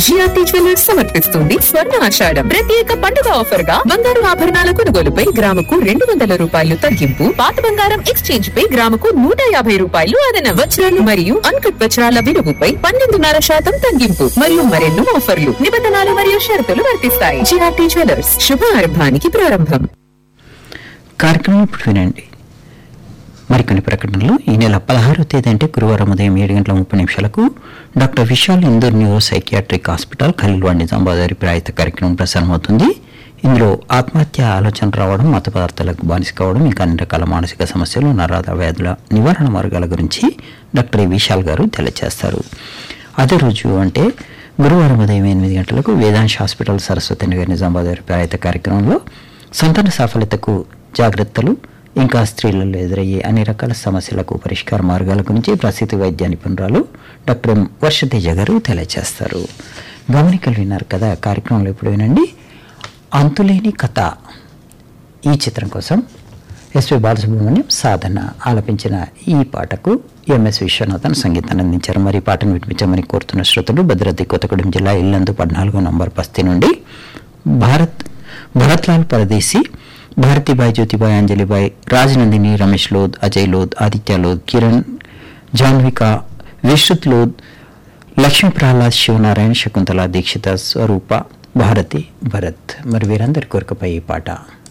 GRT jewellers సమర్పిస్తుంది స్వర్ణ ఆషాఢం ప్రత్యేక పండుగ ఆఫర్ గా బంగారు ఆభరణాల కొనుగోలుపై గ్రాముకు రెండు వందల రూపాయలు తగ్గింపు పాత బంగారం ఎక్స్చేంజ్ పై గ్రాముకు నూట యాభై రూపాయలు అదన వజ్రాలు మరియు అన్కట్ వజ్రాల విలువపై పన్నెండున్నర శాతం తగ్గింపు మరియు మరెన్నో ఆఫర్లు నిబంధనలు మరియు షరతులు వర్తిస్తాయి జిఆర్టీ జ్యువెలర్స్ శుభారంభానికి ప్రారంభం కార్యక్రమం ఇప్పుడు వినండి మరికొన్ని ప్రకటనలు ఈ నెల పదహారో తేదీ అంటే గురువారం ఉదయం ఏడు గంటల ముప్పై నిమిషాలకు doctor Vishal Indur neuro psychiatric hospital Khaleelwad Nizamabad వారి ప్రాయత కార్యక్రమం ప్రసారమవుతుంది ఇందులో ఆత్మహత్య ఆలోచన రావడం మత పదార్థాలకు బానిస కావడం ఇంకా అన్ని రకాల మానసిక సమస్యలు నరాద వ్యాధుల నివారణ మార్గాల గురించి డాక్టర్ ఏ విశాల్ గారు తెలియజేస్తారు అదే రోజు అంటే గురువారం ఉదయం ఎనిమిది గంటలకు వేదాంశ్ హాస్పిటల్ సరస్వతి నగర్ నిజామాబాద్ వారి ప్రాయత కార్యక్రమంలో సంతాన సాఫల్యతకు జాగ్రత్తలు ఇంకా స్త్రీలలో ఎదురయ్యే అన్ని రకాల సమస్యలకు పరిష్కార మార్గాల గురించి ప్రసిద్ధ వైద్య నిపుణురాలు డాక్టర్ ఎం వర్షతేజ గారు తెలియజేస్తారు గమనికలు విన్నారు కదా కార్యక్రమంలో ఇప్పుడు వినండి అంతులేని కథ ఈ చిత్రం కోసం ఎస్వి బాలసుబ్రహ్మణ్యం సాధన ఆలపించిన ఈ పాటకు ఎంఎస్ విశ్వనాథన్ సంగీతాన్ని అందించారు మరి ఈ పాటను వినిపించమని కోరుతున్న శ్రోతలు భద్రాద్రి కొత్తగూడెం జిల్లా ఇల్లందు పద్నాలుగో నంబర్ బస్తీ నుండి భారత్ భరత్లాల్ పరదేశి భారతీబాయ్ జ్యోతిబాయ్ అంజలిబాయ్ రాజనందిని రమేష్ లోద్ అజయ్ లోద్ ఆదిత్య లోద్ కిరణ్ జాన్విక విశ్రుత్ లోద్ లక్ష్మీ ప్రహ్లాద్ శివనారాయణ శకుంతల దీక్షిత స్వరూప భారతి భరత్ మరి వీరందరి కోరికపై ఈ పాట